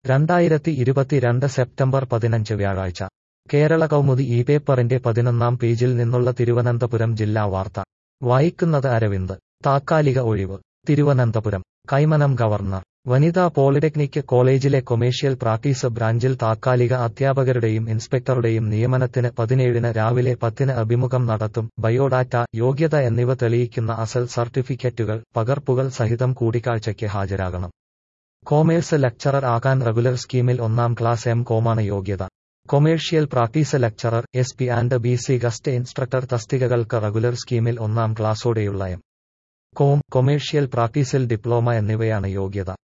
രണ്ടായിരത്തി ഇരുപത്തിരണ്ട് സെപ്റ്റംബർ പതിനഞ്ച് വ്യാഴാഴ്ച കേരള കൗമുദി ഈ പേപ്പറിന്റെ പതിനൊന്നാം പേജിൽ നിന്നുള്ള തിരുവനന്തപുരം ജില്ലാ വാർത്ത വായിക്കുന്നത് അരവിന്ദ് താത്കാലിക ഒഴിവ് തിരുവനന്തപുരം കൈമനം ഗവർണർ വനിതാ പോളിടെക്നിക് കോളേജിലെ കൊമേഴ്ഷ്യൽ പ്രാക്ടീസ് ബ്രാഞ്ചിൽ താത്കാലിക അധ്യാപകരുടെയും ഇൻസ്പെക്ടറുടെയും നിയമനത്തിന് പതിനേഴിന് രാവിലെ പത്തിന് അഭിമുഖം നടത്തും ബയോഡാറ്റ യോഗ്യത എന്നിവ തെളിയിക്കുന്ന അസൽ സർട്ടിഫിക്കറ്റുകൾ പകർപ്പുകൾ സഹിതം കൂടിക്കാഴ്ചയ്ക്ക് ഹാജരാകണം കോമേഴ്സ് ലെക്ചറർ ആകാൻ റെഗുലർ സ്കീമിൽ ഒന്നാം ക്ലാസ് എം കോമാണ് യോഗ്യത commercial practice lecturer S P and B C guest instructor തസ്തികകൾക്ക് റെഗുലർ സ്കീമിൽ ഒന്നാം ക്ലാസോടെയുള്ള എം കോം കൊമേഴ്ഷ്യൽ പ്രാക്ടീസിൽ ഡിപ്ലോമ എന്നിവയാണ് യോഗ്യത